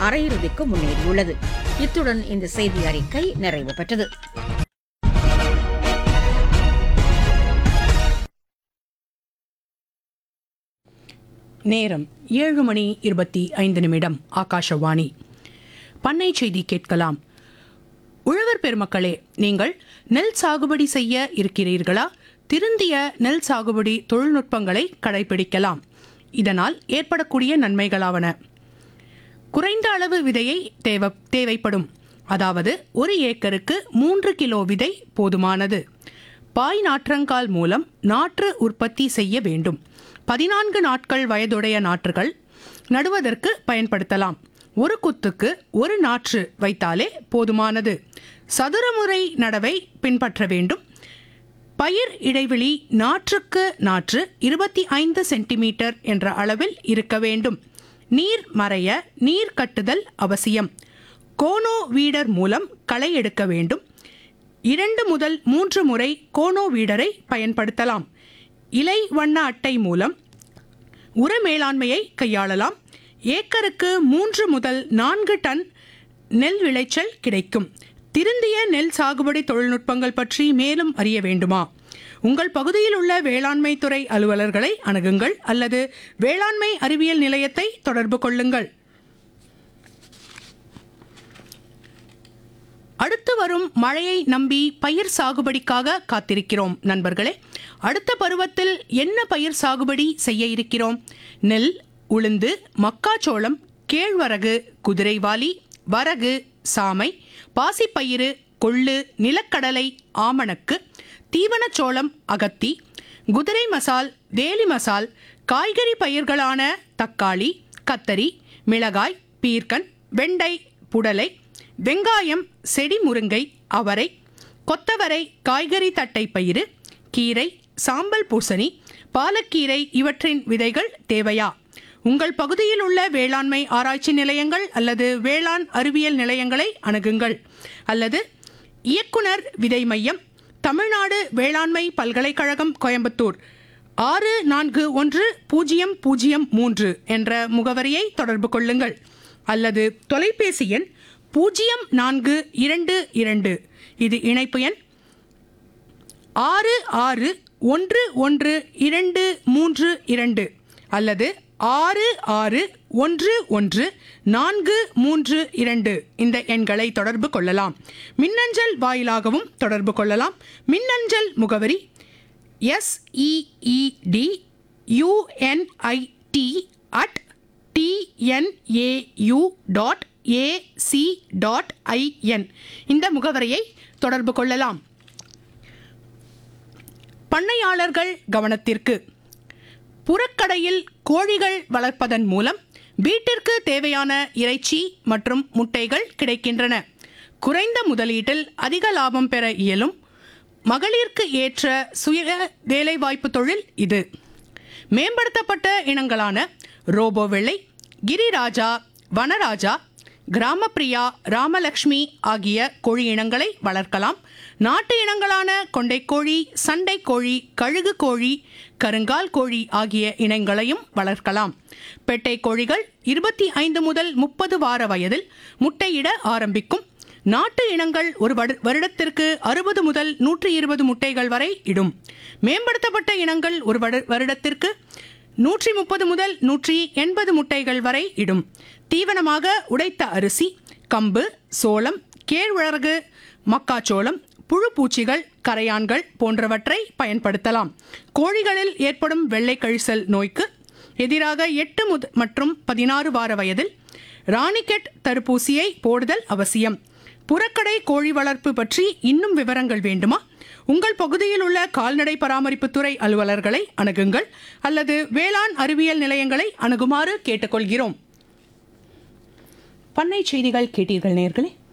அரையிறுதிக்கு முன்னேறியுள்ளது இத்துடன் இந்த செய்தி அறிக்கை நிறைவு பெற்றது நேரம் ஏழு மணி இருபத்தி ஐந்து நிமிடம் ஆகாஷவாணி பண்ணை செய்தி கேட்கலாம் உழவர் பெருமக்களே நீங்கள் நெல் சாகுபடி செய்ய இருக்கிறீர்களா திருந்திய நெல் சாகுபடி தொழில்நுட்பங்களை கடைபிடிக்கலாம் இதனால் ஏற்படக்கூடிய நன்மைகளாவன குறைந்த அளவு விதையை தேவ தேவைப்படும் அதாவது ஒரு ஏக்கருக்கு மூன்று கிலோ விதை போதுமானது பாய் நாற்றங்கால் மூலம் நாற்று உற்பத்தி செய்ய வேண்டும் பதினான்கு நாட்கள் வயதுடைய நாற்றுகள் நடுவதற்கு பயன்படுத்தலாம் ஒரு குத்துக்கு ஒரு நாற்று வைத்தாலே போதுமானது சதுரமுறை நடவை பின்பற்ற வேண்டும் பயிர் இடைவெளி நாற்றுக்கு நாற்று இருபத்தி ஐந்து சென்டிமீட்டர் என்ற அளவில் இருக்க வேண்டும் நீர் மறைய நீர் கட்டுதல் அவசியம் கோனோ வீடர் மூலம் களை எடுக்க வேண்டும் இரண்டு முதல் மூன்று முறை கோனோ வீடரை பயன்படுத்தலாம் இலை வண்ண அட்டை மூலம் உர மேலாண்மையை கையாளலாம் ஏக்கருக்கு மூன்று முதல் நான்கு டன் நெல் விளைச்சல் கிடைக்கும் திருந்திய நெல் சாகுபடி தொழில்நுட்பங்கள் பற்றி மேலும் அறிய வேண்டுமா உங்கள் பகுதியில் உள்ள வேளாண்மை துறை அலுவலர்களை அணுகுங்கள் அல்லது வேளாண்மை அறிவியல் நிலையத்தை தொடர்பு கொள்ளுங்கள் அடுத்து வரும் மழையை நம்பி பயிர் சாகுபடிக்காக காத்திருக்கிறோம் நண்பர்களே அடுத்த பருவத்தில் என்ன பயிர் சாகுபடி செய்ய இருக்கிறோம் நெல் உளுந்து மக்காச்சோளம் கேழ்வரகு குதிரைவாலி வரகு சாமை பாசிப்பயிறு கொள்ளு நிலக்கடலை ஆமணக்கு தீவனச்சோளம் அகத்தி குதிரை மசால் வேலி மசால் காய்கறி பயிர்களான தக்காளி கத்தரி மிளகாய் பீர்க்கன் வெண்டை புடலை வெங்காயம் செடி முருங்கை அவரை கொத்தவரை காய்கறி தட்டை பயிறு கீரை சாம்பல் பூசணி பாலக்கீரை இவற்றின் விதைகள் தேவையா உங்கள் பகுதியில் உள்ள வேளாண்மை ஆராய்ச்சி நிலையங்கள் அல்லது வேளாண் அறிவியல் நிலையங்களை அணுகுங்கள் அல்லது இயக்குனர் விதை மையம் தமிழ்நாடு வேளாண்மை பல்கலைக்கழகம் கோயம்புத்தூர் ஆறு நான்கு ஒன்று பூஜ்ஜியம் பூஜ்ஜியம் மூன்று என்ற முகவரியை தொடர்பு கொள்ளுங்கள் அல்லது தொலைபேசி எண் பூஜ்ஜியம் நான்கு இரண்டு இரண்டு இது இணைப்பு எண் ஆறு ஆறு ஒன்று ஒன்று இரண்டு மூன்று இரண்டு அல்லது ஆறு ஆறு ஒன்று ஒன்று நான்கு மூன்று இரண்டு இந்த எண்களை தொடர்பு கொள்ளலாம் மின்னஞ்சல் வாயிலாகவும் தொடர்பு கொள்ளலாம் மின்னஞ்சல் முகவரி SEED UNIT at TNAU dot AC dot IN இந்த முகவரியை தொடர்பு கொள்ளலாம் பண்ணையாளர்கள் கவனத்திற்கு புறக்கடையில் கோழிகள் வளர்ப்பதன் மூலம் வீட்டிற்கு தேவையான இறைச்சி மற்றும் முட்டைகள் கிடைக்கின்றன குறைந்த முதலீட்டில் அதிக லாபம் பெற இயலும் மகளிருக்கு ஏற்ற சுய வேலைவாய்ப்பு தொழில் இது மேம்படுத்தப்பட்ட இனங்களான ரோபோ வெள்ளை கிரிராஜா வனராஜா கிராமப்பிரியா ராமலக்ஷ்மி ஆகிய கோழி இனங்களை வளர்க்கலாம் நாட்டு இனங்களான கொண்டைக்கோழி சண்டைக்கோழி கழுகு கோழி கருங்கால் கோழி ஆகிய இனங்களையும் வளர்க்கலாம் பெட்டை கோழிகள் இருபத்தி ஐந்து முதல் முப்பது வார வயதில் முட்டையிட ஆரம்பிக்கும் நாட்டு இனங்கள் ஒரு வரு- வருடத்திற்கு அறுபது முதல் நூற்றி இருபது முட்டைகள் வரை இடும் மேம்படுத்தப்பட்ட இனங்கள் ஒரு வரு- வருடத்திற்கு நூற்றி முப்பது முதல் நூற்றி எண்பது முட்டைகள் வரை இடும் தீவனமாக உடைத்த அரிசி கம்பு சோளம் கேழ்வரகு மக்காச்சோளம் புழு பூச்சிகள் கரையான்கள் போன்றவற்றை பயன்படுத்தலாம் கோழிகளில் ஏற்படும் வெள்ளை கழிசல் நோய்க்கு எதிராக எட்டு முத மற்றும் பதினாறு வார வயதில் ராணிகெட் தடுப்பூசியை போடுதல் அவசியம் புறக்கடை கோழி வளர்ப்பு பற்றி இன்னும் விவரங்கள் வேண்டுமா உங்கள் பகுதியில் உள்ள கால்நடை பராமரிப்புத்துறை அலுவலர்களை அணுகுங்கள் அல்லது வேளாண் அறிவியல் நிலையங்களை அணுகுமாறு கேட்டுக்கொள்கிறோம் பண்ணை செய்திகள் கேட்டீர்கள் நேர்களே